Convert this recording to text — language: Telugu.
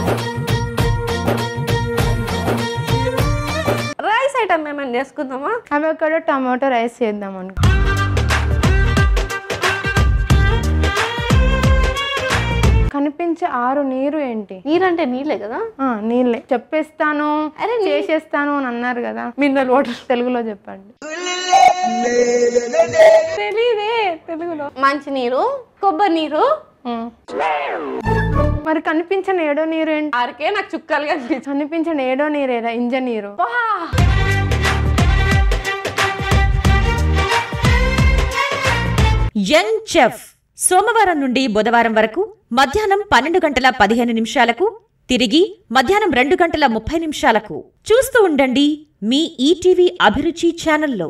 రైస్ ఐటమ్ ఏమైనా చేసుకుందామా అవకాడో టమాటో రైస్ చేద్దాం అనుకో కనిపించే ఆరు నీరు ఏంటి నీరంటే నీళ్ళే కదా ఆ, నీళ్ళే చెప్పేస్తాను అరే నీ- చేసేస్తాను అని అన్నారు కదా మినరల్ వాటర్ తెలుగులో చెప్పండి తెలీదే తెలుగులో మంచి నీరు కొబ్బరి నీరు ఉమ్. మరి కనిపించని ఏడో నీరు ఏంటి ఆరికే నాకు చుక్కలుగా అనిపించింది కనిపించని ఏడో నీరేరా ఇంజ నీరు యంగ్ చెఫ్ సోమవారం నుండి బుధవారం వరకు మధ్యాహ్నం పన్నెండు గంటల పదిహేను నిమిషాలకు తిరిగి మధ్యాహ్నం రెండు గంటల ముప్పై నిమిషాలకు చూస్తూ ఉండండి మీ ఈటీవీ అభిరుచి ఛానల్లో